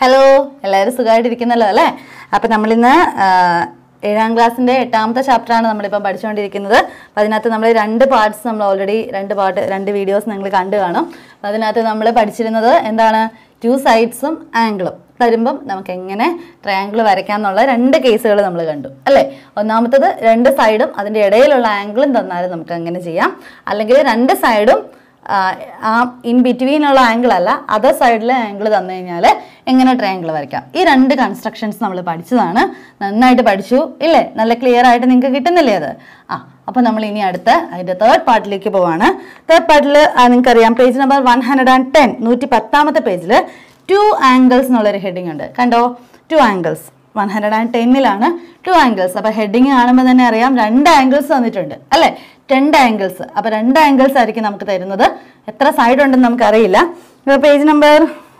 Hello എല്ലാവരും സുഖമായിട്ടിരിക്കുന്നല്ലോ അല്ലേ അപ്പം നമ്മളിന്ന് ആ, ഏഴാം ക്ലാസ്സിൻ്റെ എട്ടാമത്തെ ചാപ്റ്ററാണ് നമ്മളിപ്പം പഠിച്ചുകൊണ്ടിരിക്കുന്നത് അപ്പം അതിനകത്ത് നമ്മൾ രണ്ട് പാർട്സ് നമ്മൾ ഓൾറെഡി രണ്ട് പാർട്ട് രണ്ട് വീഡിയോസ് നിങ്ങൾ കണ്ടു കാണും അപ്പം അതിനകത്ത് നമ്മൾ പഠിച്ചിരുന്നത് എന്താണ് ടു സൈഡ്സും ആംഗിളും തരുമ്പം നമുക്ക് എങ്ങനെ ട്രയാങ്കിൾ വരയ്ക്കാമെന്നുള്ള രണ്ട് കേസുകൾ നമ്മൾ കണ്ടു അല്ലേ ഒന്നാമത്തത് രണ്ട് സൈഡും അതിൻ്റെ ഇടയിലുള്ള ആംഗിളും തന്നാലും നമുക്ക് അങ്ങനെ ചെയ്യാം അല്ലെങ്കിൽ രണ്ട് സൈഡും ആ ഇൻ ബിറ്റ്വീനുള്ള ആംഗിൾ അല്ല അതർ സൈഡിലെ ആംഗിൾ തന്നു കഴിഞ്ഞാൽ എങ്ങനെ ട്രയാങ്കിൾ വരയ്ക്കാം ഈ രണ്ട് കൺസ്ട്രക്ഷൻസ് നമ്മൾ പഠിച്ചതാണ് നന്നായിട്ട് പഠിച്ചു ഇല്ലേ നല്ല ക്ലിയർ ആയിട്ട് നിങ്ങൾക്ക് കിട്ടുന്നില്ലേ അത് ആ അപ്പോൾ നമ്മൾ ഇനി അടുത്ത അതിൻ്റെ തേർഡ് പാർട്ടിലേക്ക് പോവാണ് തേർഡ് പാർട്ടിൽ നിങ്ങൾക്കറിയാം page number one hundred and ten നൂറ്റി പത്താമത്തെ പേജിൽ ടു ആംഗിൾസ് എന്നുള്ളൊരു ഹെഡിങ് ഉണ്ട് കണ്ടോ two angles one hundred and ടെന്നിലാണ് ടു ആംഗിൾസ് അപ്പോൾ ഹെഡിങ് കാണുമ്പോൾ തന്നെ അറിയാം രണ്ട് ആംഗിൾസ് തന്നിട്ടുണ്ട് അല്ലേ രണ്ട് ആംഗിൾസ് അപ്പോൾ രണ്ട് ആംഗിൾസ് ആയിരിക്കും നമുക്ക് തരുന്നത് എത്ര സൈഡ് ഉണ്ടെന്ന് നമുക്കറിയില്ല ഇപ്പോൾ page number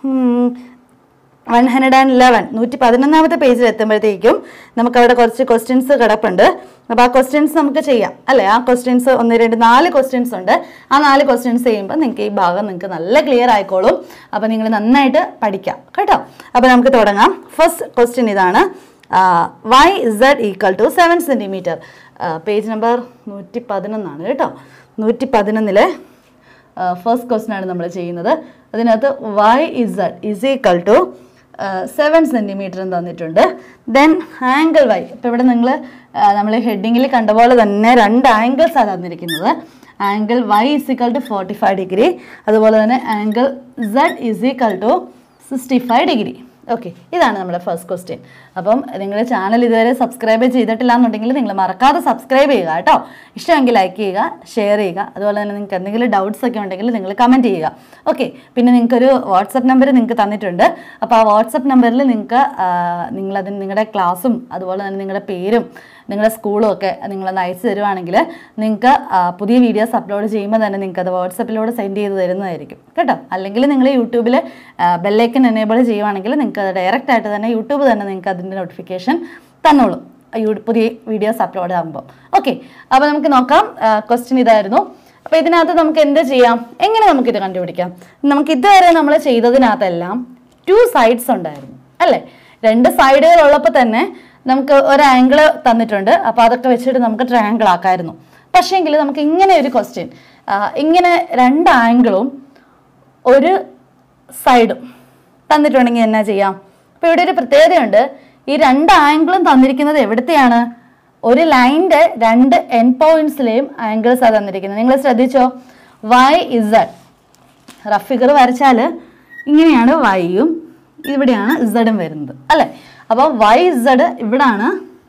one hundred and eleven നൂറ്റി പതിനൊന്നാമത്തെ പേജിൽ എത്തുമ്പോഴത്തേക്കും നമുക്ക് അവിടെ കുറച്ച് ക്വസ്റ്റ്യൻസ് കിടപ്പുണ്ട് അപ്പോൾ ആ ക്വസ്റ്റ്യൻസ് നമുക്ക് ചെയ്യാം അല്ലേ ആ ക്വസ്റ്റ്യൻസ് ഒന്ന് രണ്ട് നാല് ക്വസ്റ്റ്യൻസ് ഉണ്ട് ആ നാല് ക്വസ്റ്റ്യൻസ് ചെയ്യുമ്പോൾ നിങ്ങൾക്ക് ഈ ഭാഗം നിങ്ങൾക്ക് നല്ല ക്ലിയർ ആയിക്കോളും അപ്പോൾ നിങ്ങൾ നന്നായിട്ട് പഠിക്കാം കേട്ടോ അപ്പോൾ നമുക്ക് തുടങ്ങാം ഫസ്റ്റ് ക്വസ്റ്റ്യൻ ഇതാണ് Y Z equal to seven centimetre page number നൂറ്റി പതിനൊന്നാണ് കേട്ടോ നൂറ്റി പതിനൊന്നിലെ ഫസ്റ്റ് ക്വസ്റ്റ്യൻ ആണ് നമ്മൾ ചെയ്യുന്നത് അതിനകത്ത് Y Z is equal to seven centimetre തന്നിട്ടുണ്ട് ദെൻ ആംഗിൾ വൈ ഇപ്പോൾ ഇവിടെ നിങ്ങൾ നമ്മൾ ഹെഡിങ്ങിൽ കണ്ട പോലെ തന്നെ രണ്ട് ആംഗിൾസാണ് തന്നിരിക്കുന്നത് angle Y is equal to forty five degree അതുപോലെ തന്നെ angle Z is equal to sixty five degree okay ഇതാണ് നമ്മുടെ ഫസ്റ്റ് ക്വസ്റ്റ്യൻ അപ്പം നിങ്ങളുടെ ചാനൽ ഇതുവരെ സബ്സ്ക്രൈബ് ചെയ്തിട്ടില്ല എന്നുണ്ടെങ്കിൽ നിങ്ങൾ മറക്കാതെ സബ്സ്ക്രൈബ് ചെയ്യുക കേട്ടോ ഇഷ്ടമെങ്കിൽ ലൈക്ക് ചെയ്യുക ഷെയർ ചെയ്യുക അതുപോലെ തന്നെ നിങ്ങൾക്ക് എന്തെങ്കിലും ഡൗട്ട്സ് ഒക്കെ ഉണ്ടെങ്കിൽ നിങ്ങൾ കമൻറ്റ് ചെയ്യുക ഓക്കെ പിന്നെ നിങ്ങൾക്കൊരു വാട്സപ്പ് നമ്പർ നിങ്ങൾക്ക് തന്നിട്ടുണ്ട് അപ്പോൾ ആ വാട്സപ്പ് നമ്പറിൽ നിങ്ങൾക്ക് നിങ്ങളതിന് നിങ്ങളുടെ ക്ലാസ്സും അതുപോലെ തന്നെ നിങ്ങളുടെ പേരും നിങ്ങളുടെ സ്കൂളും ഒക്കെ നിങ്ങളൊന്ന് അയച്ചു തരുവാണെങ്കിൽ നിങ്ങൾക്ക് പുതിയ വീഡിയോസ് അപ്ലോഡ് ചെയ്യുമ്പോൾ തന്നെ നിങ്ങൾക്ക് അത് വാട്സപ്പിലൂടെ സെൻഡ് ചെയ്ത് തരുന്നതായിരിക്കും കേട്ടോ അല്ലെങ്കിൽ നിങ്ങൾ യൂട്യൂബിൽ ബെല്ലൈക്കൻ എനേബിൾ ചെയ്യുവാണെങ്കിൽ നിങ്ങൾക്ക് അത് ഡയറക്റ്റ് ആയിട്ട് തന്നെ യൂട്യൂബ് തന്നെ നിങ്ങൾക്ക് അതിൻ്റെ നോട്ടിഫിക്കേഷൻ തന്നോളും യൂ- പുതിയ വീഡിയോസ് അപ്ലോഡ് ആകുമ്പോൾ ഓക്കെ അപ്പോൾ നമുക്ക് നോക്കാം ക്വസ്റ്റ്യൻ ഇതായിരുന്നു അപ്പോൾ ഇതിനകത്ത് നമുക്ക് എന്ത് ചെയ്യാം എങ്ങനെ നമുക്കിത് കണ്ടുപിടിക്കാം നമുക്ക് ഇതുവരെ നമ്മൾ ചെയ്തതിനകത്തെല്ലാം ടു സൈഡ്സ് ഉണ്ടായിരുന്നു അല്ലേ രണ്ട് സൈഡുകൾ ഉള്ളപ്പോൾ തന്നെ നമുക്ക് ഒരു ആംഗിൾ തന്നിട്ടുണ്ട് അപ്പോൾ അതൊക്കെ വെച്ചിട്ട് നമുക്ക് ട്രയാങ്കിൾ ആക്കായിരുന്നു പക്ഷേങ്കിൽ നമുക്ക് ഇങ്ങനെ ഒരു ക്വസ്റ്റ്യൻ ഇങ്ങനെ രണ്ട് ആംഗിളും ഒരു സൈഡും തന്നിട്ടുണ്ടെങ്കിൽ എന്നാ ചെയ്യാം അപ്പോൾ ഇവിടെ ഒരു പ്രത്യേകതയുണ്ട് ഈ രണ്ട് ആംഗിളും തന്നിരിക്കുന്നത് എവിടത്തെയാണ് ഒരു ലൈൻ്റെ രണ്ട് എൻ പോയിന്റ്സിലെയും ആംഗിൾസാണ് തന്നിരിക്കുന്നത് നിങ്ങൾ ശ്രദ്ധിച്ചോ വൈ ഇസഡ് റഫ് ഫിഗർ വരച്ചാൽ ഇങ്ങനെയാണ് വൈയും ഇവിടെയാണ് ഇസഡും വരുന്നത് അല്ലേ അപ്പോൾ വൈ ഇസഡ് ഇവിടാണ്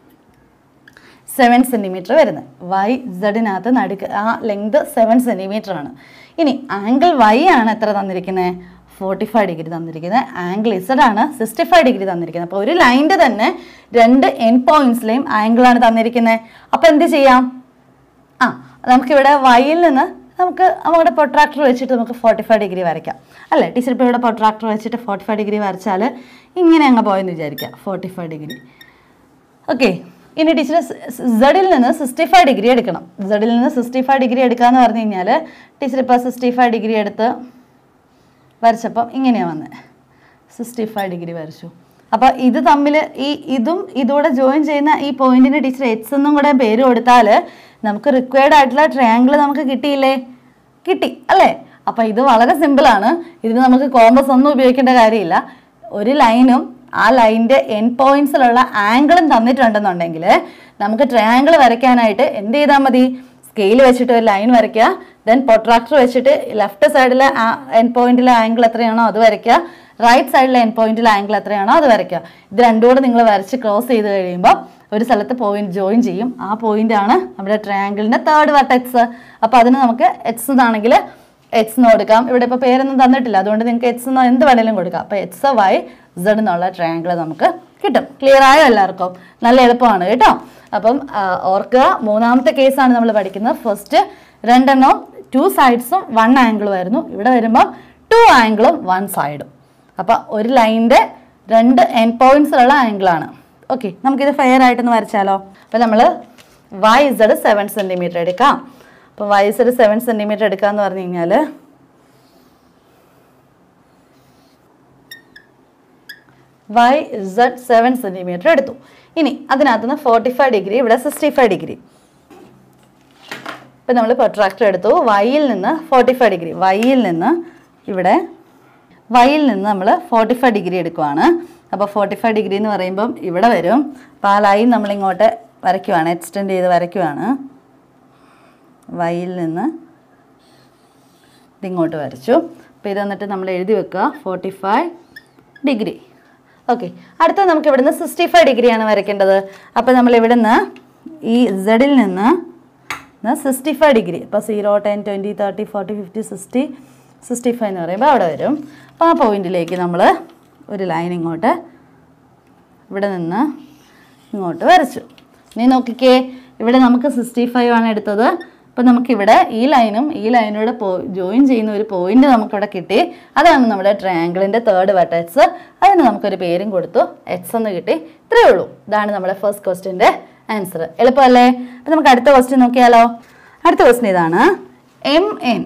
സെവൻ സെൻറ്റിമീറ്റർ വരുന്നത് വൈ സെഡിനകത്ത് നടുക്ക് ആ ലെങ്ത് സെവൻ സെൻറ്റിമീറ്റർ ആണ് ഇനി ആംഗിൾ വൈ ആണ് എത്ര തന്നിരിക്കുന്നത് ഫോർട്ടി ഫൈവ് ഡിഗ്രി തന്നിരിക്കുന്നത് ആംഗിൾ ഇസഡ് ആണ് സിക്സ്റ്റി ഫൈവ് ഡിഗ്രി തന്നിരിക്കുന്നത് അപ്പോൾ ഒരു ലൈൻ്റെ തന്നെ രണ്ട് എൻ പോയിന്റ്സിലെയും ആംഗിളാണ് തന്നിരിക്കുന്നത് അപ്പോൾ എന്ത് ചെയ്യാം ആ നമുക്കിവിടെ വൈയിൽ നിന്ന് നമുക്ക് നമ്മുടെ പൊട്രാക്ടർ വെച്ചിട്ട് നമുക്ക് ഫോർട്ടി ഫൈവ് ഡിഗ്രി വരയ്ക്കാം അല്ലേ ടീച്ചർ ഇപ്പോൾ ഇവിടെ പൊട്രാക്ടർ വെച്ചിട്ട് ഫോർട്ടി ഫൈവ് ഡിഗ്രി വരച്ചാൽ ഇങ്ങനെ അങ്ങ് പോയെന്ന് വിചാരിക്കാം ഫോർട്ടി ഫൈവ് ഡിഗ്രി ഓക്കെ ഇനി ടീച്ചർ സെഡിൽ നിന്ന് സിക്സ്റ്റി ഫൈവ് ഡിഗ്രി എടുക്കണം സെഡിൽ നിന്ന് സിക്സ്റ്റി ഫൈവ് ഡിഗ്രി എടുക്കാന്ന് പറഞ്ഞു കഴിഞ്ഞാൽ ടീച്ചർ ഇപ്പോൾ സിക്സ്റ്റി ഫൈവ് ഡിഗ്രി എടുത്ത് വരച്ചപ്പം ഇങ്ങനെയാണ് വന്നത് സിക്സ്റ്റി ഫൈവ് ഡിഗ്രി വരച്ചു അപ്പോൾ ഇത് തമ്മിൽ ഈ ഇതും ഇതൂടെ ജോയിൻ ചെയ്യുന്ന ഈ പോയിന്റിന് ടീച്ചർ എക്സ് എന്നും കൂടെ പേര് കൊടുത്താൽ നമുക്ക് റിക്വയർഡ് ആയിട്ടുള്ള ട്രയാങ്കിൾ നമുക്ക് കിട്ടിയില്ലേ കിട്ടി അല്ലേ അപ്പോൾ ഇത് വളരെ സിമ്പിളാണ് ഇതിന് നമുക്ക് കോമ്പസ് ഒന്നും ഉപയോഗിക്കേണ്ട കാര്യമില്ല ഒരു ലൈനും ആ ലൈനിൻ്റെ എൻ പോയിന്റ്സിലുള്ള ആംഗിളും തന്നിട്ടുണ്ടെന്നുണ്ടെങ്കിൽ നമുക്ക് ട്രയാങ്കിൾ വരയ്ക്കാനായിട്ട് എന്ത് ചെയ്താൽ മതി സ്കെയിൽ വെച്ചിട്ട് ഒരു ലൈൻ വരയ്ക്കുക ദെൻ പൊട്രാക്ടർ വെച്ചിട്ട് ലെഫ്റ്റ് സൈഡിലെ എൻ പോയിന്റിലെ ആംഗിൾ എത്രയാണോ അത് വരയ്ക്കുക റൈറ്റ് സൈഡിലെ എൻ പോയിന്റിലെ ആംഗിൾ എത്രയാണോ അത് വരയ്ക്കുക ഇത് രണ്ടും കൂടെ നിങ്ങൾ വരച്ച് ക്രോസ് ചെയ്ത് കഴിയുമ്പോൾ ഒരു സ്ഥലത്ത് പോയിന്റ് ജോയിൻ ചെയ്യും ആ പോയിന്റ് ആണ് നമ്മുടെ ട്രയാങ്കിളിൻ്റെ തേർഡ് വട്ടക്സ് അപ്പോൾ അതിന് നമുക്ക് എക്സ് എന്നാണെങ്കിൽ എക്സ് എന്ന് കൊടുക്കാം ഇവിടെ ഇപ്പോൾ പേരൊന്നും തന്നിട്ടില്ല അതുകൊണ്ട് നിങ്ങൾക്ക് എക്സ് എന്ന് എന്ത് വേണേലും കൊടുക്കാം അപ്പോൾ എക്സ് വൈ സെഡ് എന്നുള്ള ട്രയാങ്കിൾ നമുക്ക് കിട്ടും ക്ലിയർ ആയോ എല്ലാവർക്കും നല്ല എളുപ്പമാണ് കേട്ടോ അപ്പം ആ, ഓർക്കുക മൂന്നാമത്തെ കേസാണ് നമ്മൾ പഠിക്കുന്നത് ഫസ്റ്റ് രണ്ടെണ്ണം ടു സൈഡ്സും വൺ ആംഗിളും ആയിരുന്നു ഇവിടെ വരുമ്പോൾ ടു ആംഗിളും വൺ സൈഡും അപ്പോൾ ഒരു ലൈനിൻ്റെ രണ്ട് എൻ പോയിന്റ്സിലുള്ള ആംഗിളാണ് ഓക്കെ നമുക്കിത് ഫെയർ ആയിട്ടൊന്ന് വരച്ചാലോ അപ്പോൾ നമ്മൾ വൈ ഇസഡ് സെവൻ സെൻറ്റിമീറ്റർ എടുക്കാം അപ്പോൾ വൈ ഇസഡ് സെവൻ സെൻറ്റിമീറ്റർ എടുക്കാമെന്ന് പറഞ്ഞു കഴിഞ്ഞാൽ വൈ സെഡ് സെവൻ സെൻറ്റിമീറ്റർ എടുത്തു ഇനി അതിനകത്ത് നിന്ന് ഫോർട്ടി ഫൈവ് ഡിഗ്രി ഇവിടെ സിക്സ്റ്റി ഫൈവ് ഡിഗ്രി ഇപ്പം നമ്മൾ പ്രൊട്രാക്ടർ എടുത്തു വൈയിൽ നിന്ന് ഫോർട്ടി ഫൈവ് ഡിഗ്രി വൈയിൽ നിന്ന് ഇവിടെ വൈയിൽ നിന്ന് നമ്മൾ ഫോർട്ടി ഫൈവ് ഡിഗ്രി എടുക്കുവാണ് അപ്പോൾ ഫോർട്ടി ഫൈവ് ഡിഗ്രി എന്ന് പറയുമ്പം ഇവിടെ വരും അപ്പോൾ ആ ലൈൻ നമ്മളിങ്ങോട്ട് വരയ്ക്കുവാണ് എക്സ്റ്റെൻഡ് ചെയ്ത് വരയ്ക്കുവാണ് വൈയിൽ നിന്ന് ഇതിങ്ങോട്ട് വരച്ചു അപ്പോൾ ഇത് വന്നിട്ട് നമ്മൾ എഴുതി വെക്കുക ഫോർട്ടി ഫൈവ് ഡിഗ്രി ഓക്കെ അടുത്ത നമുക്ക് ഇവിടുന്ന് സിക്സ്റ്റി ഫൈവ് ഡിഗ്രിയാണ് വരയ്ക്കേണ്ടത് അപ്പോൾ നമ്മൾ ഇവിടുന്ന് ഈ സെഡിൽ നിന്ന് സിക്സ്റ്റി ഫൈവ് ഡിഗ്രി അപ്പോൾ zero ten twenty thirty forty fifty sixty sixty five എന്ന് പറയുമ്പോൾ അവിടെ വരും അപ്പോൾ ആ പോയിന്റിലേക്ക് നമ്മൾ ഒരു ലൈൻ ഇങ്ങോട്ട് ഇവിടെ നിന്ന് ഇങ്ങോട്ട് വരച്ചു ഇനി നോക്കിക്കേ ഇവിടെ നമുക്ക് സിക്സ്റ്റി ഫൈവ് ആണ് എടുത്തത് അപ്പോൾ നമുക്കിവിടെ ഈ ലൈനും ഈ ലൈനോട് പോ ജോയിൻ ചെയ്യുന്ന ഒരു പോയിന്റ് നമുക്കിവിടെ കിട്ടി അതാണ് നമ്മുടെ ട്രയാങ്കിളിൻ്റെ തേർഡ് വെർട്ടെക്സ് അതിന് നമുക്കൊരു പേരും കൊടുത്തു എക്സ് എന്ന് കിട്ടി ഇത്രയേ ഉള്ളൂ ഇതാണ് നമ്മുടെ ഫസ്റ്റ് ക്വസ്റ്റ്യൻ്റെ ആൻസർ എളുപ്പമല്ലേ അപ്പോൾ നമുക്ക് അടുത്ത ക്വസ്റ്റ്യൻ നോക്കിയാലോ അടുത്ത ക്വസ്റ്റ്യൻ ഇതാണ് M N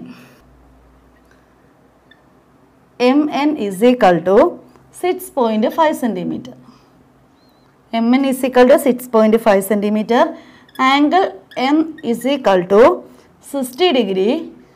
M N is equal to six point five centimetre M N is equal to six point five centimetre angle M is equal to sixty degree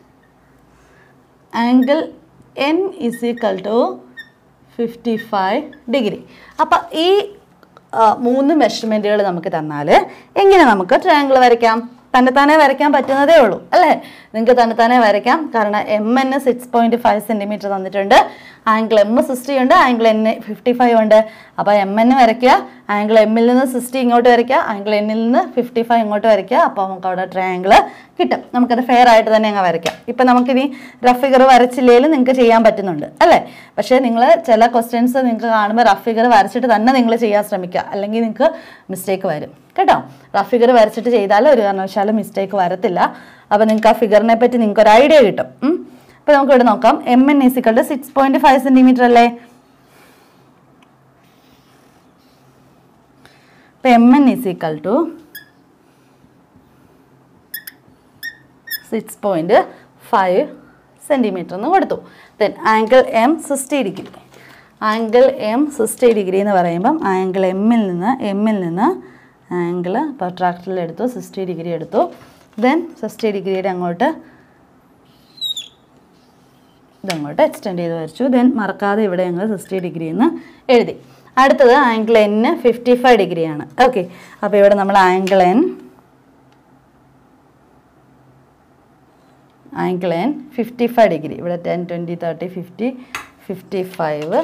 angle N is equal to fifty five degree അപ്പം ഈ ആ, മൂന്ന് മെഷർമെൻറ്റുകൾ നമുക്ക് തന്നാൽ എങ്ങനെ നമുക്ക് triangle വരയ്ക്കാം തന്നെത്താനെ വരയ്ക്കാൻ പറ്റുന്നതേ ഉള്ളൂ അല്ലേ നിങ്ങൾക്ക് തന്നെത്താനെ വരയ്ക്കാം കാരണം M N six point five centimetre തന്നിട്ടുണ്ട് ആംഗിൾ എം സിക്സ്റ്റി ഉണ്ട് ആംഗിൾ എൻ ഫിഫ്റ്റി ഫൈവ് ഉണ്ട് അപ്പോൾ എം എൻ വരയ്ക്കുക ആംഗിൾ എമ്മിൽ നിന്ന് സിക്സ്റ്റി ഇങ്ങോട്ട് വരയ്ക്കുക ആംഗിൾ എന്നിൽ നിന്ന് ഫിഫ്റ്റി ഫൈവ് ഇങ്ങോട്ട് വരയ്ക്കുക അപ്പോൾ നമുക്ക് അവിടെ ട്രയാങ്കിൾ കിട്ടും നമുക്കത് ഫെയർ ആയിട്ട് തന്നെ അങ്ങ് വരയ്ക്കാം ഇപ്പം നമുക്കിനി റഫ് ഫിഗർ വരച്ചില്ലെങ്കിലും നിങ്ങൾക്ക് ചെയ്യാൻ പറ്റുന്നുണ്ട് അല്ലേ പക്ഷേ നിങ്ങൾ ചില ക്വസ്റ്റ്യൻസ് നിങ്ങൾക്ക് കാണുമ്പോൾ റഫ് ഫിഗർ വരച്ചിട്ട് തന്നെ നിങ്ങൾ ചെയ്യാൻ ശ്രമിക്കുക അല്ലെങ്കിൽ നിങ്ങൾക്ക് മിസ്റ്റേക്ക് വരും കേട്ടോ റഫ് ഫിഗർ വരച്ചിട്ട് ചെയ്താൽ ഒരു കാരണവശാലും മിസ്റ്റേക്ക് വരത്തില്ല അപ്പോൾ നിങ്ങൾക്ക് ആ ഫിഗറിനെ പറ്റി നിങ്ങൾക്ക് ഒരു ഐഡിയ കിട്ടും ഉം. അപ്പോൾ നമുക്ക് ഇവിടെ നോക്കാം എം എൻ ഈസിക്കളുടെ സിക്സ് പോയിന്റ് ഫൈവ് സെൻറ്റിമീറ്റർ അല്ലേ അപ്പോൾ M N is equal to six point five centimetre എന്ന് കൊടുത്തു then angle M sixty degree angle M sixty degree എന്ന് പറയുമ്പം ആംഗിൾ എമ്മിൽ നിന്ന് എമ്മിൽ നിന്ന് ആംഗിൾ പ്രൊട്രാക്ടറിൽ എടുത്തു സിക്സ്റ്റി ഡിഗ്രി എടുത്തു ദെൻ സിക്സ്റ്റി ഡിഗ്രിയുടെ അങ്ങോട്ട് ഇതങ്ങോട്ട് എക്സ്റ്റെൻഡ് ചെയ്ത് വരച്ചു ദെൻ മറക്കാതെ ഇവിടെ ഞങ്ങൾ സിക്സ്റ്റി ഡിഗ്രി എന്ന് എഴുതി അടുത്തത് ആംഗിൾ എന്ന് ഫിഫ്റ്റി ഫൈവ് ഡിഗ്രിയാണ് ഓക്കെ അപ്പോൾ ഇവിടെ നമ്മൾ angle N angle N fifty five degree ഇവിടെ ten twenty thirty fifty fifty five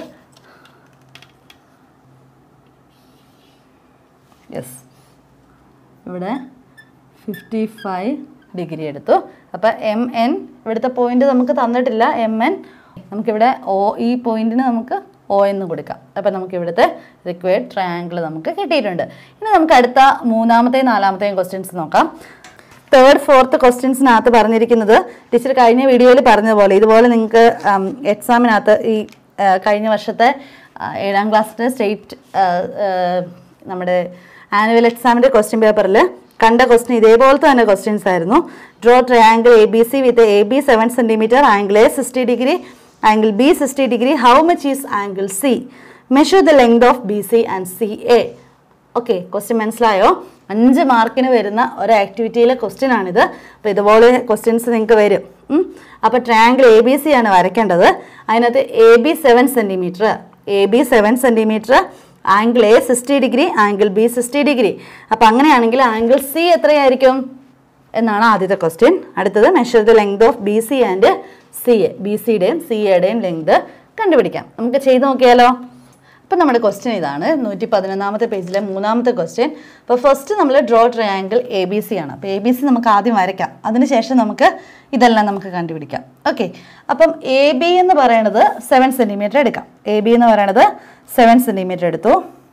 yes ഇവിടെ ഫിഫ്റ്റി ഫൈവ് ഡിഗ്രി എടുത്തു അപ്പോൾ എം എൻ ഇവിടുത്തെ പോയിന്റ് നമുക്ക് തന്നിട്ടില്ല എം എൻ നമുക്കിവിടെ ഒ ഈ പോയിന്റിന് നമുക്ക് ഒ എന്ന് കൊടുക്കാം അപ്പോൾ നമുക്ക് ഇവിടുത്തെ റിക്വയർഡ് ട്രയാങ്കിൾ നമുക്ക് കിട്ടിയിട്ടുണ്ട് ഇനി നമുക്ക് അടുത്ത മൂന്നാമത്തെയും നാലാമത്തെയും ക്വസ്റ്റ്യൻസ് നോക്കാം തേർഡ് ഫോർത്ത് ക്വസ്റ്റ്യൻസിനകത്ത് പറഞ്ഞിരിക്കുന്നത് ടീച്ചർ കഴിഞ്ഞ വീഡിയോയിൽ പറഞ്ഞതുപോലെ ഇതുപോലെ നിങ്ങൾക്ക് എക്സാമിനകത്ത് ഈ ആ, കഴിഞ്ഞ വർഷത്തെ ആ, ഏഴാം ക്ലാസ്സിലെ സ്റ്റേറ്റ് നമ്മുടെ ആനുവൽ എക്സാമിൻ്റെ ക്വസ്റ്റ്യൻ പേപ്പറിൽ കണ്ട ക്വസ്റ്റ്യൻ ഇതേപോലത്തെ തന്നെ ക്വസ്റ്റ്യൻസ് ആയിരുന്നു draw triangle A B C with A B seven centimetre angle A sixty degree angle B sixty degree how much is angle C measure the length of B C and C A okay question മനസ്സിലായോ അഞ്ച് മാർക്കിന് വരുന്ന ഒരു ആക്ടിവിറ്റിയിലെ question ആണിത് അപ്പോൾ ഇതുപോലെ questions നിങ്ങൾക്ക് വരും അപ്പോൾ ട്രയാങ്കിൾ എ ബി സി ആണ് വരയ്ക്കേണ്ടത് അതിനകത്ത് A B seven centimetre A B seven centimetre angle A sixty degree angle B sixty degree അപ്പോൾ അങ്ങനെയാണെങ്കിൽ ആംഗിൾ സി എത്രയായിരിക്കും എന്നാണ് ആദ്യത്തെ ക്വസ്റ്റ്യൻ അടുത്തത് measure the length of B C and C A B സിയുടെയും സി എയുടെയും ലെങ്ത് കണ്ടുപിടിക്കാം നമുക്ക് ചെയ്ത് നോക്കിയാലോ അപ്പം നമ്മുടെ ക്വസ്റ്റ്യൻ ഇതാണ് നൂറ്റി പതിനൊന്നാമത്തെ പേജിലെ മൂന്നാമത്തെ ക്വസ്റ്റ്യൻ അപ്പോൾ ഫസ്റ്റ് നമ്മൾ draw triangle A B C ആണ് അപ്പോൾ എ ബി സി നമുക്ക് ആദ്യം വരയ്ക്കാം അതിനുശേഷം നമുക്ക് ഇതെല്ലാം നമുക്ക് കണ്ടുപിടിക്കാം ഓക്കെ അപ്പം എ ബി എന്ന് പറയുന്നത് സെവൻ സെൻറ്റിമീറ്റർ എടുക്കാം എ ബി എന്ന് പറയുന്നത് സെവൻ സെൻറ്റിമീറ്റർ എടുത്തു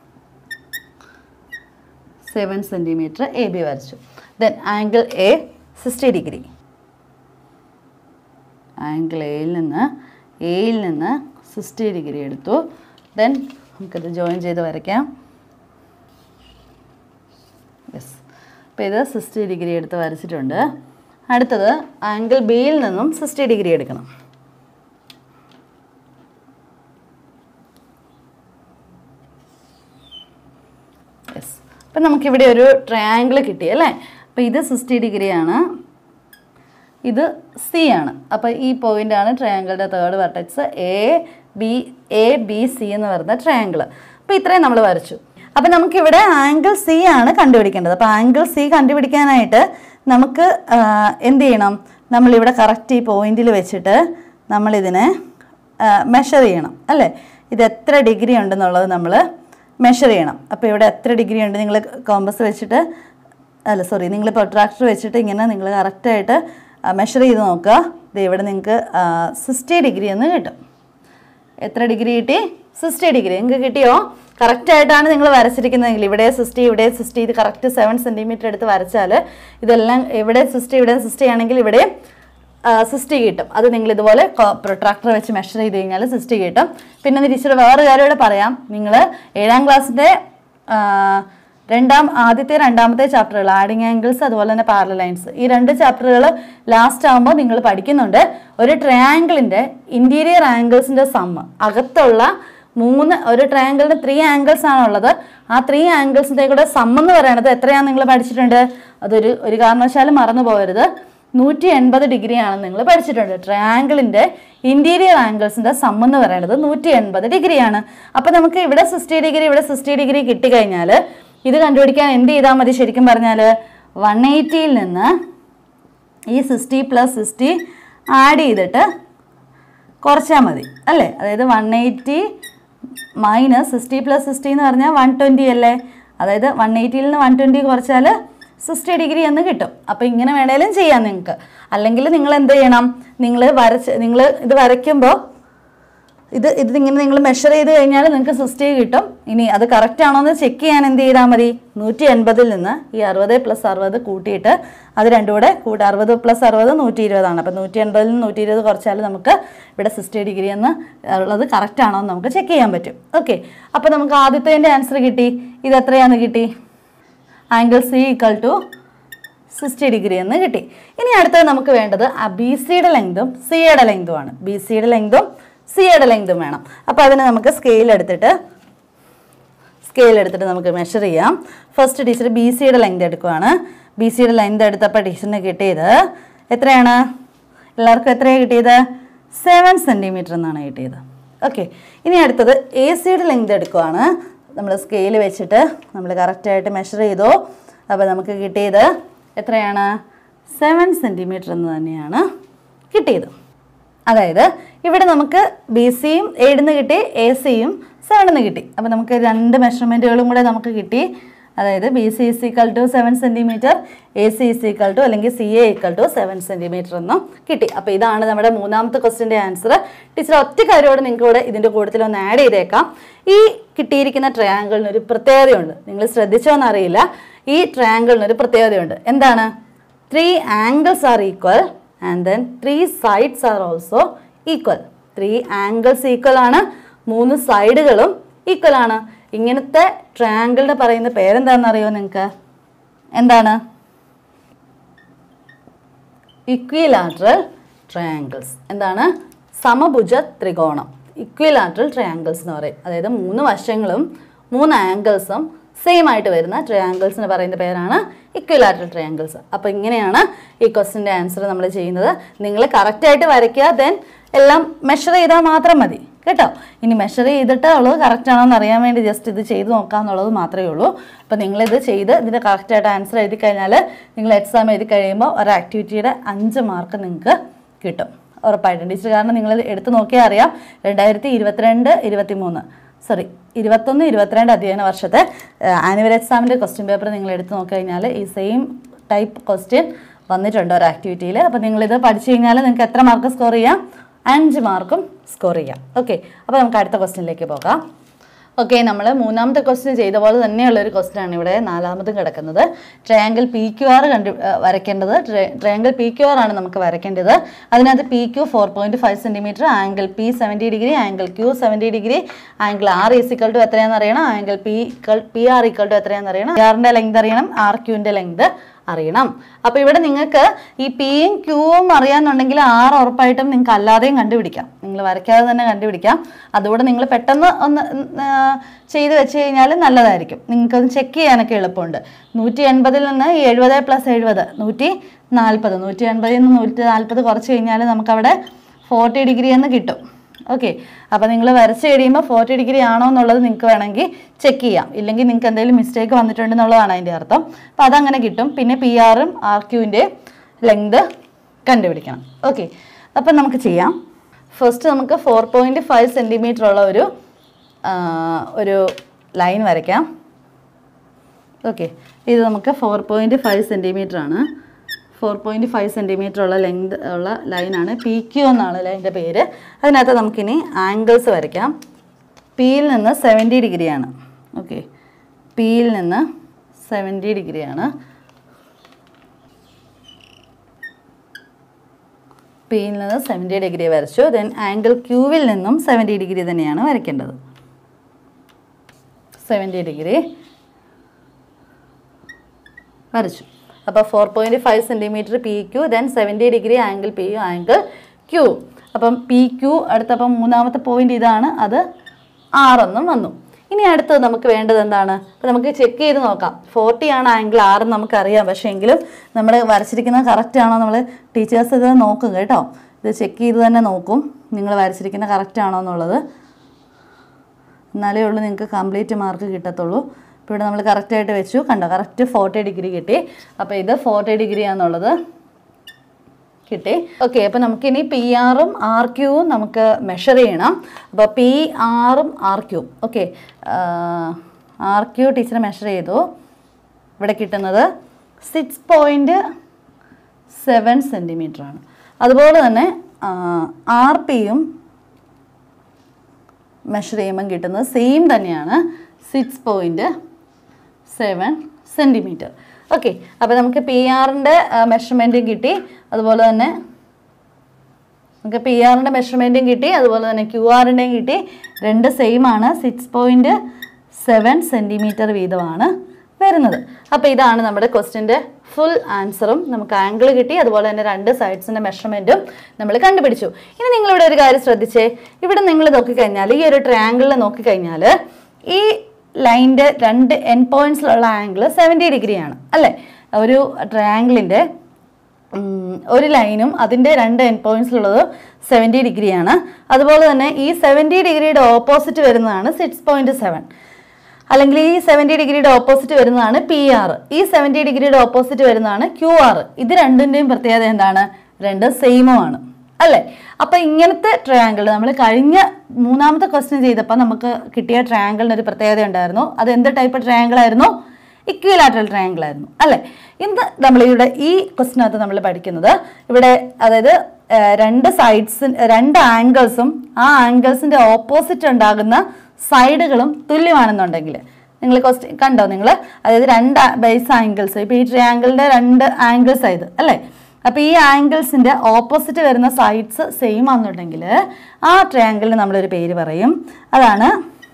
സെവൻ സെൻറ്റിമീറ്റർ എ ബി വരച്ചു then angle A sixty degree angle എയിൽ നിന്ന് എയിൽ നിന്ന് സിക്സ്റ്റി ഡിഗ്രി എടുത്തു ദെൻ നമുക്കിത് ജോയിൻ ചെയ്ത് വരയ്ക്കാം യെസ് അപ്പോൾ ഇത് സിക്സ്റ്റി ഡിഗ്രി എടുത്ത് വരച്ചിട്ടുണ്ട് അടുത്തത് ആംഗിൾ ബിയിൽ നിന്നും സിക്സ്റ്റി ഡിഗ്രി എടുക്കണം അപ്പം നമുക്കിവിടെ ഒരു ട്രയാങ്കിൾ കിട്ടി അല്ലേ അപ്പോൾ ഇത് സിക്സ്റ്റി ഡിഗ്രിയാണ് ഇത് സി ആണ് അപ്പോൾ ഈ പോയിന്റ് ആണ് ട്രയാങ്കിളിൻ്റെ third vertex A B A B C എന്ന് പറയുന്ന ട്രയാങ്കിൾ അപ്പോൾ ഇത്രയും നമ്മൾ വരച്ചു അപ്പോൾ നമുക്കിവിടെ ആംഗിൾ സി ആണ് കണ്ടുപിടിക്കേണ്ടത് അപ്പോൾ ആംഗിൾ സി കണ്ടുപിടിക്കാനായിട്ട് നമുക്ക് ആ, എന്ത് ചെയ്യണം നമ്മളിവിടെ കറക്റ്റ് ഈ പോയിന്റിൽ വെച്ചിട്ട് നമ്മളിതിനെ മെഷർ ചെയ്യണം അല്ലേ ഇത് എത്ര ഡിഗ്രി ഉണ്ടെന്നുള്ളത് നമ്മൾ മെഷർ ചെയ്യണം അപ്പോൾ ഇവിടെ എത്ര ഡിഗ്രി ഉണ്ട് നിങ്ങൾ കോമ്പസ് വെച്ചിട്ട് അല്ല സോറി നിങ്ങൾ പ്രൊട്രാക്ടർ വെച്ചിട്ട് ഇങ്ങനെ നിങ്ങൾ കറക്റ്റായിട്ട് മെഷർ ചെയ്ത് നോക്കുക ഇത് ഇവിടെ നിങ്ങൾക്ക് സിക്സ്റ്റി ഡിഗ്രി എന്ന് കിട്ടും എത്ര ഡിഗ്രി കിട്ടി സിക്സ്റ്റി ഡിഗ്രി നിങ്ങൾക്ക് കിട്ടിയോ കറക്റ്റായിട്ടാണ് നിങ്ങൾ വരച്ചിരിക്കുന്നതെങ്കിൽ ഇവിടെ സിക്സ്റ്റി ഇവിടെ സിക്സ്റ്റി ഇത് കറക്റ്റ് സെവൻ സെൻറ്റിമീറ്റർ എടുത്ത് വരച്ചാൽ ഇതെല്ലാം ഇവിടെ സിക്സ്റ്റി ഇവിടെ സിക്സ്റ്റി ആണെങ്കിൽ ഇവിടെ സിക്സ്റ്റി കിട്ടും അത് നിങ്ങൾ ഇതുപോലെ പ്രൊട്രാക്ടർ വെച്ച് മെഷർ ചെയ്ത് കഴിഞ്ഞാൽ സിക്സ്റ്റി കിട്ടും പിന്നെ തിരിച്ചൊരു വേറെ കാര്യം കൂടെ പറയാം നിങ്ങൾ ഏഴാം ക്ലാസ്സിൻ്റെ രണ്ടാം ആദ്യത്തെ രണ്ടാമത്തെ ചാപ്റ്ററുകൾ ആഡിങ് ആംഗിൾസ് അതുപോലെ തന്നെ പാരല ലൈൻസ് ഈ രണ്ട് ചാപ്റ്ററുകൾ ലാസ്റ്റ് ആകുമ്പോൾ നിങ്ങൾ പഠിക്കുന്നുണ്ട് ഒരു ട്രയാങ്കിളിൻ്റെ ഇൻറ്റീരിയർ ആംഗിൾസിൻ്റെ സമ്മ് അകത്തുള്ള മൂന്ന് ഒരു ട്രയാങ്കിളിന് ത്രീ ആംഗിൾസ് ആണുള്ളത് ആ ത്രീ ആംഗിൾസിൻ്റെ കൂടെ സം എന്ന് പറയുന്നത് എത്രയാണ് നിങ്ങൾ പഠിച്ചിട്ടുണ്ട് അതൊരു ഒരു കാരണവശാലും മറന്നു പോകരുത് നൂറ്റി എൺപത് ഡിഗ്രിയാണ് നിങ്ങൾ പഠിച്ചിട്ടുണ്ട് ട്രയാങ്കിളിൻ്റെ ഇൻറ്റീരിയർ ആംഗിൾസിൻ്റെ സം എന്ന് പറയുന്നത് നൂറ്റി എൺപത് ഡിഗ്രിയാണ് അപ്പോൾ നമുക്ക് ഇവിടെ സിക്സ്റ്റി ഡിഗ്രി ഇവിടെ സിക്സ്റ്റി ഡിഗ്രി കിട്ടിക്കഴിഞ്ഞാൽ ഇത് കണ്ടുപിടിക്കാൻ എന്ത് ചെയ്താൽ മതി ശരിക്കും പറഞ്ഞാൽ വൺ എയ്റ്റിയിൽ നിന്ന് ഈ സിക്സ്റ്റി പ്ലസ് സിക്സ്റ്റി ആഡ് ചെയ്തിട്ട് കുറച്ചാൽ മതി അല്ലേ അതായത് one eighty minus sixty plus sixty എന്ന് പറഞ്ഞാൽ വൺ ട്വൻറ്റി അല്ലേ അതായത് വൺ എയ്റ്റിയിൽ നിന്ന് വൺ ട്വൻറ്റി കുറച്ചാൽ സിക്സ്റ്റി ഡിഗ്രി എന്ന് കിട്ടും അപ്പോൾ ഇങ്ങനെ വേണേലും ചെയ്യാം നിങ്ങൾക്ക് അല്ലെങ്കിൽ നിങ്ങൾ എന്ത് ചെയ്യണം നിങ്ങൾ വരച്ച് നിങ്ങൾ ഇത് വരയ്ക്കുമ്പോൾ ഇത് ഇത് ഇങ്ങനെ നിങ്ങൾ മെഷർ ചെയ്ത് കഴിഞ്ഞാൽ നിങ്ങൾക്ക് സിക്സ്റ്റി കിട്ടും ഇനി അത് കറക്റ്റ് ആണോ എന്ന് ചെക്ക് ചെയ്യാൻ എന്ത് ചെയ്താൽ മതി നൂറ്റി എൺപതിൽ നിന്ന് ഈ അറുപത് പ്ലസ് അറുപത് കൂട്ടിയിട്ട് അത് രണ്ടും കൂടെ കൂട്ടി അറുപത് പ്ലസ് അറുപത് നൂറ്റി ഇരുപതാണ് അപ്പോൾ നൂറ്റി എൺപതിൽ നിന്ന് നൂറ്റി ഇരുപത് കുറച്ചാൽ നമുക്ക് ഇവിടെ സിക്സ്റ്റി ഡിഗ്രി എന്ന് ഉള്ളത് കറക്റ്റ് ആണോ എന്ന് നമുക്ക് ചെക്ക് ചെയ്യാൻ പറ്റും ഓക്കെ അപ്പോൾ നമുക്ക് ആദ്യത്തേൻ്റെ ആൻസർ കിട്ടി ഇത് എത്രയാണെന്ന് കിട്ടി angle C equal to sixty degree എന്ന് കിട്ടി ഇനി അടുത്തത് നമുക്ക് വേണ്ടത് ആ ബി സിയുടെ ലെങ്തും സിയുടെ ലെങ്തും ആണ് ബി സിയുടെ ലെങ്തും സിയുടെ ലെങ്തും വേണം അപ്പോൾ അതിന് നമുക്ക് സ്കെയിൽ എടുത്തിട്ട് സ്കെയിൽ എടുത്തിട്ട് നമുക്ക് മെഷർ ചെയ്യാം ഫസ്റ്റ് ടീച്ചർ ബി സിയുടെ ലെങ്ത് എടുക്കുവാണ് ബി സിയുടെ ലെങ്ത് എടുത്തപ്പോൾ ടീച്ചറിന് കിട്ടിയത് എത്രയാണ് എല്ലാവർക്കും എത്രയാണ് കിട്ടിയത് സെവൻ സെൻറ്റിമീറ്റർ എന്നാണ് കിട്ടിയത് ഓക്കെ ഇനി അടുത്തത് എ സിയുടെ ലെങ്ത് എടുക്കുവാണ് നമ്മൾ സ്കെയിൽ വെച്ചിട്ട് നമ്മൾ കറക്റ്റായിട്ട് മെഷർ ചെയ്തു അപ്പോൾ നമുക്ക് കിട്ടിയത് എത്രയാണ് സെവൻ സെൻറ്റിമീറ്റർ എന്ന് തന്നെയാണ് കിട്ടിയത് അതായത് ഇവിടെ നമുക്ക് ബി സിയും ഏഴിന്ന് കിട്ടി എ സിയും സെവനിന്ന് കിട്ടി അപ്പോൾ നമുക്ക് രണ്ട് മെഷർമെൻറ്റുകളും കൂടെ നമുക്ക് കിട്ടി അതായത് B C is equal to seven centimetre A C is equal to അല്ലെങ്കിൽ C A equal to seven centimetre എന്നും കിട്ടി അപ്പോൾ ഇതാണ് നമ്മുടെ മൂന്നാമത്തെ ക്വസ്റ്റിൻ്റെ ആൻസർ ടീച്ചർ ഒറ്റ കാര്യത്തോടെ നിങ്ങൾക്ക് ഇവിടെ ഇതിൻ്റെ കൂട്ടത്തിൽ ഒന്ന് ആഡ് ചെയ്തേക്കാം ഈ കിട്ടിയിരിക്കുന്ന ട്രയാങ്കിളിന് ഒരു പ്രത്യേകതയുണ്ട് നിങ്ങൾ ശ്രദ്ധിച്ചോന്ന് അറിയില്ല ഈ ട്രയാങ്കിളിന് ഒരു പ്രത്യേകതയുണ്ട് എന്താണ് three angles are equal and then three sides are also equal three angles equal ആണ് മൂന്ന് സൈഡുകളും ഈക്വൽ ആണ് ഇങ്ങനത്തെ ട്രയാങ്കിളിന് പറയുന്ന പേരെന്താണെന്ന് അറിയോ നിങ്ങൾക്ക് എന്താണ് ഇക്വിലാട്രൽ ട്രയാങ്കിൾസ് എന്താണ് സമഭുജ ത്രികോണം ഇക്വിലാട്രൽ ട്രയാങ്കിൾസ് എന്ന് പറയും അതായത് മൂന്ന് വശങ്ങളും മൂന്ന് ആംഗിൾസും സെയിം ആയിട്ട് വരുന്ന ട്രയാങ്കിൾസിന് പറയുന്ന പേരാണ് ഇക്വിലാട്രൽ ട്രയാങ്കിൾസ് അപ്പോൾ ഇങ്ങനെയാണ് ഈ ക്വസ്റ്റിൻ്റെ ആൻസർ നമ്മൾ ചെയ്യുന്നത് നിങ്ങൾ കറക്റ്റായിട്ട് വരയ്ക്കുക ദെൻ എല്ലാം മെഷർ ചെയ്താൽ മാത്രം മതി കേട്ടോ ഇനി മെഷർ ചെയ്തിട്ട് ഉള്ളത് കറക്റ്റ് ആണോ എന്ന് അറിയാൻ വേണ്ടി ജസ്റ്റ് ഇത് ചെയ്ത് നോക്കുക എന്നുള്ളത് മാത്രമേ ഉള്ളൂ അപ്പോൾ നിങ്ങളിത് ചെയ്ത് ഇതിൻ്റെ കറക്റ്റായിട്ട് ആൻസർ എഴുതി കഴിഞ്ഞാൽ നിങ്ങൾ എക്സാം എഴുതി കഴിയുമ്പോൾ ഒരു ആക്ടിവിറ്റിയുടെ അഞ്ച് മാർക്ക് നിങ്ങൾക്ക് കിട്ടും ഉറപ്പായിട്ടും ടീച്ചർ കാരണം നിങ്ങൾ എടുത്ത് നോക്കിയാൽ അറിയാം രണ്ടായിരത്തി ഇരുപത്തിരണ്ട് ഇരുപത്തി മൂന്ന് സോറി ഇരുപത്തൊന്ന് ഇരുപത്തിരണ്ട് അധ്യയന വർഷത്തെ ആനുവൽ എക്സാമിൻ്റെ ക്വസ്റ്റ്യൻ പേപ്പർ നിങ്ങൾ എടുത്ത് നോക്കി കഴിഞ്ഞാൽ ഈ സെയിം ടൈപ്പ് ക്വസ്റ്റ്യൻ വന്നിട്ടുണ്ട് ഒരു ആക്ടിവിറ്റിയിൽ അപ്പോൾ നിങ്ങളിത് പഠിച്ചു കഴിഞ്ഞാൽ നിങ്ങൾക്ക് എത്ര മാർക്ക് സ്കോർ ചെയ്യാം അഞ്ച് മാർക്കും സ്കോർ ചെയ്യാം ഓക്കെ അപ്പോൾ നമുക്ക് അടുത്ത ക്വസ്റ്റ്യനിലേക്ക് പോകാം ഓക്കെ നമ്മൾ മൂന്നാമത്തെ ക്വസ്റ്റ്യൻ ചെയ്ത പോലെ തന്നെയുള്ള ഒരു ക്വസ്റ്റ്യൻ ആണ് ഇവിടെ നാലാമതും കിടക്കുന്നത് ട്രയാങ്കിൾ പി ക്യു ആർ കണ്ടു ആ, വരയ്ക്കേണ്ടത് ട്രയാങ്കിൾ പി ക്യു ആർ ആണ് നമുക്ക് വരയ്ക്കേണ്ടത് അതിനകത്ത് P Q four point five centimetre angle P seventy degree angle Q seventy degree angle R is equal to എത്രയാണെന്ന് അറിയണം angle P P R equal to എത്രയാണെന്ന് അറിയണം ആറിൻ്റെ ലെങ്ത് അറിയണം ആർ ക്യൂവിൻ്റെ ലെങ്ത് അറിയണം അപ്പോൾ ഇവിടെ നിങ്ങൾക്ക് ഈ പിയും ക്യൂവും അറിയാന്നുണ്ടെങ്കിൽ ആറ് ഉറപ്പായിട്ടും നിങ്ങൾക്ക് അല്ലാതെയും കണ്ടുപിടിക്കാം നിങ്ങൾ വരയ്ക്കാതെ തന്നെ കണ്ടുപിടിക്കാം അതുകൂടെ നിങ്ങൾ പെട്ടെന്ന് ഒന്ന് ആ, ചെയ്ത് വെച്ച് കഴിഞ്ഞാൽ നല്ലതായിരിക്കും നിങ്ങൾക്കത് ചെക്ക് ചെയ്യാനൊക്കെ എളുപ്പമുണ്ട് നൂറ്റി എൺപതിൽ നിന്ന് ഈ എഴുപത് പ്ലസ് എഴുപത് നൂറ്റി നാൽപ്പത് നൂറ്റി എൺപതിൽ നിന്ന് നൂറ്റി നാൽപ്പത് കുറച്ച് കഴിഞ്ഞാൽ നമുക്കവിടെ ഫോർട്ടി ഡിഗ്രി എന്ന് കിട്ടും ഓക്കെ അപ്പോൾ നിങ്ങൾ വരച്ച് കഴിയുമ്പോൾ ഫോർട്ടി ഡിഗ്രി ആണോ എന്നുള്ളത് നിങ്ങൾക്ക് വേണമെങ്കിൽ ചെക്ക് ചെയ്യാം ഇല്ലെങ്കിൽ നിങ്ങൾക്ക് എന്തെങ്കിലും മിസ്റ്റേക്ക് വന്നിട്ടുണ്ടെന്നുള്ളതാണ് അതിൻ്റെ അർത്ഥം അപ്പോൾ അതങ്ങനെ കിട്ടും പിന്നെ പി ആറും ആർ ക്യൂവിൻ്റെ ലെങ്ത് കണ്ടുപിടിക്കണം ഓക്കെ അപ്പം നമുക്ക് ചെയ്യാം ഫസ്റ്റ് നമുക്ക് ഫോർ പോയിൻറ്റ് ഫൈവ് സെൻറ്റിമീറ്റർ ഉള്ള ഒരു ആ, ഒരു ലൈൻ വരയ്ക്കാം ഓക്കെ ഇത് നമുക്ക് ഫോർ പോയിൻറ്റ് ഫൈവ് സെൻറ്റിമീറ്റർ ആണ് ഫോർ പോയിൻറ്റ് ഫൈവ് സെൻറ്റിമീറ്റർ ഉള്ള ലെങ്ത് ഉള്ള ലൈനാണ് പി ക്യു എന്നാണ് ലൈൻ്റെ പേര് അതിനകത്ത് നമുക്കിനി ആംഗിൾസ് വരയ്ക്കാം പിയിൽ നിന്ന് സെവൻറ്റി ഡിഗ്രിയാണ് ഓക്കെ പിയിൽ നിന്ന് സെവൻറ്റി ഡിഗ്രിയാണ് പിയിൽ നിന്ന് സെവൻറ്റി ഡിഗ്രി വരച്ചു ദെൻ ആംഗിൾ ക്യൂവിൽ നിന്നും സെവൻറ്റി ഡിഗ്രി തന്നെയാണ് വരയ്ക്കേണ്ടത് സെവൻറ്റി ഡിഗ്രി വരച്ചു അപ്പോൾ four point five centimetre P Q then seventy degree angle P Q angle Q അപ്പം പി ക്യു അടുത്തപ്പം മൂന്നാമത്തെ പോയിന്റ് ഇതാണ് അത് ആറെന്നും വന്നു ഇനി അടുത്തത് നമുക്ക് വേണ്ടത് എന്താണ് അപ്പോൾ നമുക്ക് ചെക്ക് ചെയ്ത് നോക്കാം ഫോർട്ടി ആണ് ആംഗിൾ ആറെന്ന് നമുക്കറിയാം പക്ഷേ എങ്കിലും നമ്മൾ വരച്ചിരിക്കുന്നത് കറക്റ്റ് ആണോ നമ്മൾ ടീച്ചേഴ്സ് ഇത് നോക്കും കേട്ടോ ഇത് ചെക്ക് ചെയ്ത് തന്നെ നോക്കും നിങ്ങൾ വരച്ചിരിക്കുന്നത് കറക്റ്റ് ആണോ എന്നുള്ളത് എന്നാലേ ഉള്ളൂ നിങ്ങൾക്ക് കംപ്ലീറ്റ് മാർക്ക് കിട്ടത്തുള്ളൂ ഇപ്പോൾ ഇവിടെ നമ്മൾ കറക്റ്റായിട്ട് വെച്ചു കണ്ടോ കറക്റ്റ് ഫോർട്ടി ഡിഗ്രി കിട്ടി അപ്പോൾ ഇത് ഫോർട്ടി ഡിഗ്രി ആണെന്നുള്ളത് കിട്ടി ഓക്കെ അപ്പോൾ നമുക്കിനി പി ആറും ആർ ക്യൂവും നമുക്ക് മെഷർ ചെയ്യണം അപ്പോൾ പി ആറും ആർ ക്യൂവും okay R Q teacher measure ചെയ്തു ഇവിടെ കിട്ടുന്നത് സിക്സ് പോയിൻറ്റ് സെവൻ സെൻറ്റിമീറ്റർ ആണ് അതുപോലെ തന്നെ ആർ പിയും മെഷർ ചെയ്യുമ്പം കിട്ടുന്നത് സെയിം തന്നെയാണ് six point seven centimetre okay അപ്പോൾ നമുക്ക് പി ആറിൻ്റെ മെഷർമെൻറ്റും കിട്ടി അതുപോലെ തന്നെ നമുക്ക് പി ആറിൻ്റെ മെഷർമെൻറ്റും കിട്ടി അതുപോലെ തന്നെ ക്യു ആറിൻ്റെയും കിട്ടി രണ്ട് സെയിം ആണ് സിക്സ് പോയിൻറ്റ് സെവൻ സെൻറ്റിമീറ്റർ വീതമാണ് വരുന്നത് അപ്പോൾ ഇതാണ് നമ്മുടെ ക്വസ്റ്റിൻ്റെ ഫുൾ ആൻസറും നമുക്ക് ആംഗിൾ കിട്ടി അതുപോലെ തന്നെ രണ്ട് സൈഡ്സിൻ്റെ മെഷർമെൻറ്റും നമ്മൾ കണ്ടുപിടിച്ചു ഇനി നിങ്ങളിവിടെ ഒരു കാര്യം ശ്രദ്ധിച്ചേ ഇവിടെ നിങ്ങൾ നോക്കിക്കഴിഞ്ഞാൽ ഈ ഒരു ട്രയാങ്കിളിൽ നോക്കിക്കഴിഞ്ഞാൽ ഈ ലൈൻ്റെ രണ്ട് എൻ പോയിൻറ്റ്സിലുള്ള ആംഗിൾ സെവൻറ്റി ഡിഗ്രിയാണ് അല്ലേ ഒരു ട്രയാങ്കിളിൻ്റെ ഉം, ഒരു ലൈനും അതിൻ്റെ രണ്ട് എൻ പോയിന്റ്സിലുള്ളത് സെവൻറ്റി ഡിഗ്രിയാണ് അതുപോലെ തന്നെ ഈ സെവൻറ്റി ഡിഗ്രിയുടെ ഓപ്പോസിറ്റ് വരുന്നതാണ് സിക്സ് പോയിൻറ്റ് സെവൻ അല്ലെങ്കിൽ ഈ സെവൻറ്റി ഡിഗ്രിയുടെ ഓപ്പോസിറ്റ് വരുന്നതാണ് പി ആർ ഈ സെവൻറ്റി ഡിഗ്രിയുടെ ഓപ്പോസിറ്റ് വരുന്നതാണ് ക്യു ആർ ഇത് രണ്ടിൻ്റെയും പ്രത്യേകത എന്താണ് രണ്ട് സെയിമുമാണ് അല്ലേ അപ്പം ഇങ്ങനത്തെ ട്രയാങ്കിൾ നമ്മൾ കഴിഞ്ഞ മൂന്നാമത്തെ ക്വസ്റ്റ്യൻ ചെയ്തപ്പോൾ നമുക്ക് കിട്ടിയ ട്രയാങ്കിളിന് ഒരു പ്രത്യേകത ഉണ്ടായിരുന്നു അത് എന്ത് ടൈപ്പ് ട്രയാങ്കിൾ ആയിരുന്നു ഇക്വിലാറ്ററൽ ട്രയാങ്കിൾ ആയിരുന്നു അല്ലേ ഇന്ന് നമ്മളിവിടെ ഈ ക്വസ്റ്റിനകത്ത് നമ്മൾ പഠിക്കുന്നത് ഇവിടെ അതായത് ആ, രണ്ട് സൈഡ്സ് രണ്ട് ആംഗിൾസും ആ ആംഗിൾസിൻ്റെ ഓപ്പോസിറ്റ് ഉണ്ടാകുന്ന സൈഡുകളും തുല്യമാണെന്നുണ്ടെങ്കിൽ നിങ്ങൾ ക്വസ്റ്റ്യൻ കണ്ടോ നിങ്ങൾ അതായത് രണ്ട് ബേസ് ആംഗിൾസ് ഇപ്പോൾ ഈ ട്രയാങ്കിളിൻ്റെ രണ്ട് ആംഗിൾസ് ആയത് അല്ലേ അപ്പോൾ ഈ ആംഗിൾസിൻ്റെ ഓപ്പോസിറ്റ് വരുന്ന സൈഡ്സ് സെയിം ആണെന്നുണ്ടെങ്കിൽ ആ ട്രയാങ്കിളിന് നമ്മളൊരു പേര് പറയും അതാണ്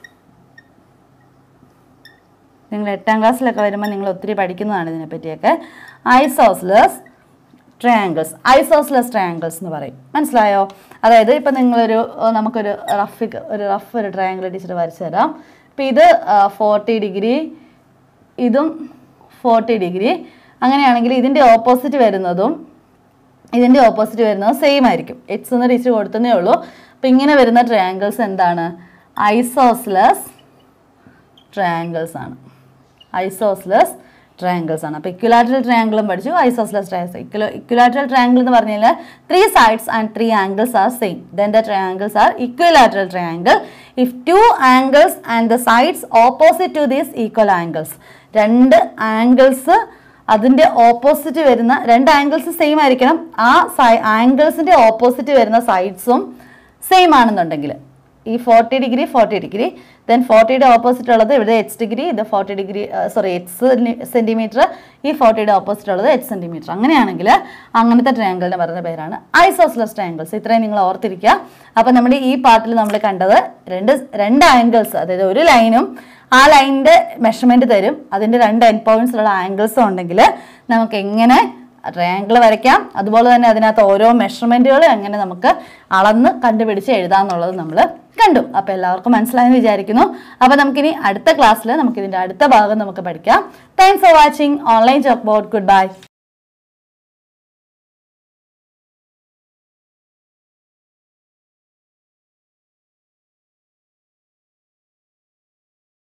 നിങ്ങൾ എട്ടാം ക്ലാസ്സിലൊക്കെ വരുമ്പോൾ നിങ്ങൾ ഒത്തിരി പഠിക്കുന്നതാണ് ഇതിനെപ്പറ്റിയൊക്കെ ഐസോസ്ലസ് ട്രയാങ്കിൾസ് ഐസോസ്ലസ് ട്രയാങ്കിൾസ് എന്ന് പറയും മനസ്സിലായോ അതായത് ഇപ്പം നിങ്ങളൊരു ഏഹ് നമുക്കൊരു റഫ് ഒരു റഫ് ഒരു ട്രയാങ്കിൾ ടീച്ചർ വരച്ചു തരാം ഇപ്പം ഇത് ഫോർട്ടി ഡിഗ്രി ഇതും ഫോർട്ടി ഡിഗ്രി അങ്ങനെയാണെങ്കിൽ ഇതിൻ്റെ ഓപ്പോസിറ്റ് വരുന്നതും ഇതിൻ്റെ ഓപ്പോസിറ്റ് വരുന്നത് സെയിം ആയിരിക്കും എക്സ് എന്ന് ടീച്ചർ കൊടുത്തതേ ഉള്ളൂ അപ്പം ഇങ്ങനെ വരുന്ന ട്രയാങ്കിൾസ് എന്താണ് ഐസോസ്ലസ് ട്രയാങ്കിൾസ് ആണ് ഐസോസ്ലസ് ട്രയാങ്കിൾസ് ആണ് അപ്പോൾ ഇക്വലാറ്ററൽ ട്രയാങ്കിളും പഠിച്ചു ഐസോസ്ലസ് ട്രയാങ്കിൾസ് ഇക്വലാറ്ററൽ ട്രയാങ്കിൾ എന്ന് പറഞ്ഞു കഴിഞ്ഞാൽ three sides and three angles are same then the triangles are equilateral triangle if two angles and the sides opposite to these equal angles രണ്ട് angles അതിൻ്റെ opposite വരുന്ന രണ്ട് angles same ആയിരിക്കണം ആ സൈ ആംഗിൾസിൻ്റെ opposite വരുന്ന സൈഡ്സും സെയിം ആണെന്നുണ്ടെങ്കിൽ ഈ forty degree forty degree then ഫോർട്ടിയുടെ ഓപ്പോസിറ്റ് ഉള്ളത് ഇവിടെ എച്ച് ഡിഗ്രി ഇത് forty degree sorry H centimetre ഈ ഫോർട്ടിയുടെ ഓപ്പോസിറ്റ് ഉള്ളത് എച്ച് സെൻറ്റിമീറ്റർ അങ്ങനെയാണെങ്കിൽ അങ്ങനത്തെ ട്രയാങ്കിളിന് പറയുന്ന പേരാണ് ഐസോസ്ലസ് ട്രയാങ്കിൾസ് ഇത്രയും നിങ്ങൾ ഓർത്തിരിക്കുക അപ്പം നമ്മുടെ ഈ പാർട്ടിൽ നമ്മൾ കണ്ടത് രണ്ട് രണ്ട് ആംഗിൾസ് അതായത് ഒരു ലൈനും ആ ലൈനിൻ്റെ മെഷർമെൻറ്റ് തരും അതിൻ്റെ രണ്ട് എൻഡ് പോയിന്റ്സിലുള്ള ആംഗിൾസും ഉണ്ടെങ്കിൽ നമുക്ക് എങ്ങനെ ട്രയാങ്കിൾ വരയ്ക്കാം അതുപോലെ തന്നെ അതിനകത്ത് ഓരോ മെഷർമെൻറ്റുകൾ എങ്ങനെ നമുക്ക് അളന്ന് കണ്ടുപിടിച്ച് എഴുതാമെന്നുള്ളത് നമ്മൾ കണ്ടു അപ്പോൾ എല്ലാവർക്കും മനസ്സിലായെന്ന് വിചാരിക്കുന്നു അപ്പോൾ നമുക്കിനി അടുത്ത ക്ലാസ്സിൽ നമുക്കിതിൻ്റെ അടുത്ത ഭാഗം നമുക്ക് പഠിക്കാം thanks for watching online jock board good by